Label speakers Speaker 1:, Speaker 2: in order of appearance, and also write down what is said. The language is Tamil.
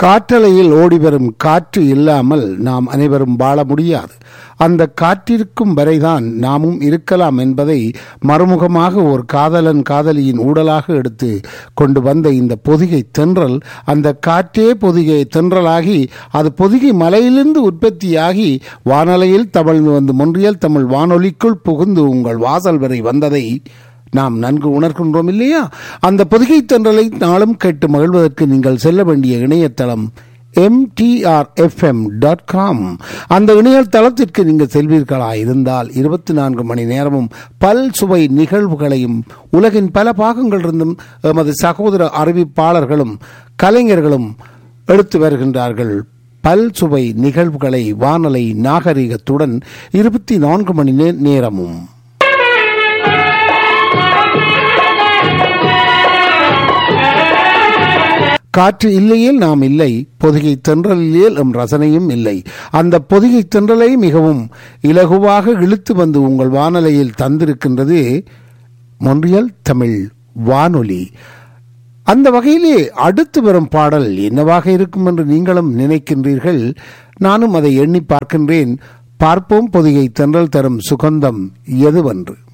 Speaker 1: காற்றலையில் ஓடிவரும் காற்று இல்லாமல் நாம் அனைவரும் வாழ முடியாது அந்த காற்றிருக்கும் வரைதான் நாமும் இருக்கலாம் என்பதை மறுமுகமாக ஒரு காதலன் காதலியின் ஊடலாக எடுத்து கொண்டு வந்த இந்த பொதிகை தென்றல் அந்த காற்றே பொதிகை தென்றலாகி அது பொதிகை மலையிலிருந்து உற்பத்தியாகி வானலையில் தவழ்ந்து வந்து மொன்றியல் தமிழ் வானொலிக்குள் புகுந்து உங்கள் வாசல் வரை வந்ததை நாம் நன்கு உணர்கின்றோம் இல்லையா அந்த பொதிகை தென்றலை நாளும் கேட்டு மகிழ்வதற்கு நீங்கள் செல்ல வேண்டிய இணையதளம் எம்டிஆர்எஃப்எம் டாட் காம் அந்த இணையதளத்திற்கு நீங்கள் செல்வீர்களா இருந்தால் இருபத்தி நான்கு மணி நேரமும் பல் சுவை நிகழ்வுகளையும் உலகின் பல பாகங்களிலிருந்தும் எமது சகோதர அறிவிப்பாளர்களும் கலைஞர்களும் எடுத்து வருகின்றார்கள் பல் சுவை நிகழ்வுகளை வானலை நாகரிகத்துடன் இருபத்தி நான்கு மணி நே- நேரமும் காற்று இல்லையேல் நாம் இல்லை பொதிகை தென்றலில் எம் ரசனையும் இல்லை அந்த பொதிகை தென்றலை மிகவும் இலகுவாக இழுத்து வந்து உங்கள் வானலையில் தந்திருக்கின்றது மொன்றியல் தமிழ் வானொலி அந்த வகையிலே அடுத்து வரும் பாடல் என்னவாக இருக்கும் என்று நீங்களும் நினைக்கின்றீர்கள் நானும் அதை எண்ணி பார்க்கின்றேன் பார்ப்போம் பொதிகை தென்றல் தரும் சுகந்தம் எதுவென்று